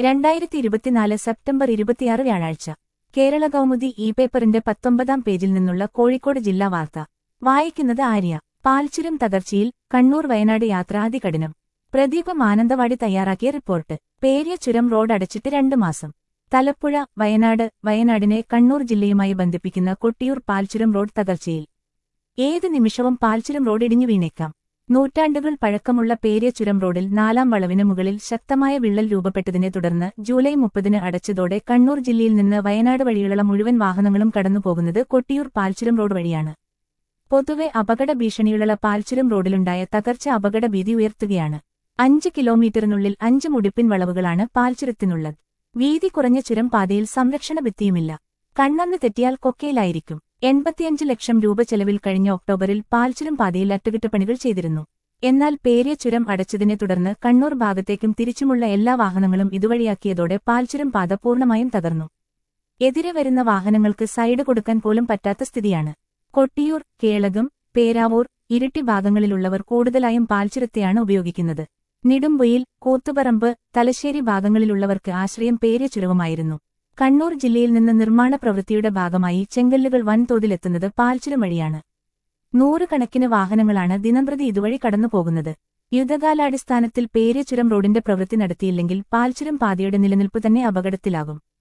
രണ്ടായിരത്തി ഇരുപത്തിനാല് സെപ്റ്റംബർ ഇരുപത്തിയാറ് വ്യാഴാഴ്ച കേരള കൗമുദി ഇ പേപ്പറിന്റെ പത്തൊമ്പതാം പേജിൽ നിന്നുള്ള കോഴിക്കോട് ജില്ലാ വാർത്ത വായിക്കുന്നത് ആര്യ പാൽച്ചുരം തകർച്ചയിൽ കണ്ണൂർ വയനാട് യാത്ര അതികഠിനം പ്രദീപ് മാനന്തവാടി തയ്യാറാക്കിയ റിപ്പോർട്ട് പേരിയ ചുരം റോഡ് അടച്ചിട്ട് രണ്ട് മാസം തലപ്പുഴ വയനാട് വയനാടിനെ കണ്ണൂർ ജില്ലയുമായി ബന്ധിപ്പിക്കുന്ന കൊട്ടിയൂർ പാൽച്ചുരം റോഡ് തകർച്ചയിൽ ഏത് നിമിഷവും പാൽച്ചുരം റോഡ് ഇടിഞ്ഞു വീണേക്കാം നൂറ്റാണ്ടുകൾ പഴക്കമുള്ള പേരിയ ചുരം റോഡിൽ നാലാം വളവിന് മുകളിൽ ശക്തമായ വിള്ളൽ രൂപപ്പെട്ടതിനെ തുടർന്ന് ജൂലൈ മുപ്പതിന് അടച്ചതോടെ കണ്ണൂർ ജില്ലയിൽ നിന്ന് വയനാട് വഴിയുള്ള മുഴുവൻ വാഹനങ്ങളും കടന്നുപോകുന്നത് കൊട്ടിയൂർ പാൽച്ചുരം റോഡ് വഴിയാണ് പൊതുവെ അപകട ഭീഷണിയുള്ള പാൽച്ചുരം റോഡിലുണ്ടായ തകർച്ച അപകട ഭീതി ഉയർത്തുകയാണ് അഞ്ച് കിലോമീറ്ററിനുള്ളിൽ അഞ്ച് മുടിപ്പിൻ വളവുകളാണ് പാൽച്ചുരത്തിനുള്ളത് വീതി കുറഞ്ഞ ചുരം പാതയിൽ സംരക്ഷണ ഭിത്തിയുമില്ല കണ്ണന്ന് തെറ്റിയാൽ കൊക്കയിലായിരിക്കും എൺപത്തിയഞ്ച് ലക്ഷം രൂപ ചെലവിൽ കഴിഞ്ഞ ഒക്ടോബറിൽ പാൽച്ചുരം പാതയിൽ അറ്റകുറ്റപ്പണികൾ ചെയ്തിരുന്നു എന്നാൽ പേരിയ ചുരം അടച്ചതിനെ തുടർന്ന് കണ്ണൂർ ഭാഗത്തേക്കും തിരിച്ചുമുള്ള എല്ലാ വാഹനങ്ങളും ഇതുവഴിയാക്കിയതോടെ പാൽച്ചുരം പാത പൂർണ്ണമായും തകർന്നു എതിരെ വരുന്ന വാഹനങ്ങൾക്ക് സൈഡ് കൊടുക്കാൻ പോലും പറ്റാത്ത സ്ഥിതിയാണ് കൊട്ടിയൂർ കേളകം പേരാവൂർ ഇരിട്ടി ഭാഗങ്ങളിലുള്ളവർ കൂടുതലായും പാൽച്ചുരത്തെയാണ് ഉപയോഗിക്കുന്നത് നിടുമ്പൊയിൽ കൂത്തുപറമ്പ് തലശ്ശേരി ഭാഗങ്ങളിലുള്ളവർക്ക് ആശ്രയം പേരിയ ചുരവുമായിരുന്നു കണ്ണൂർ ജില്ലയിൽ നിന്ന് നിർമ്മാണ പ്രവൃത്തിയുടെ ഭാഗമായി ചെങ്കല്ലുകൾ വൻതോതിലെത്തുന്നത് പാൽച്ചുരം വഴിയാണ് നൂറുകണക്കിന് വാഹനങ്ങളാണ് ദിനംപ്രതി ഇതുവഴി കടന്നുപോകുന്നത് യുദ്ധകാലാടിസ്ഥാനത്തിൽ പേരിയ ചുരം റോഡിന്റെ പ്രവൃത്തി നടത്തിയില്ലെങ്കിൽ പാൽച്ചുരം പാതയുടെ നിലനിൽപ്പ് തന്നെ അപകടത്തിലാകും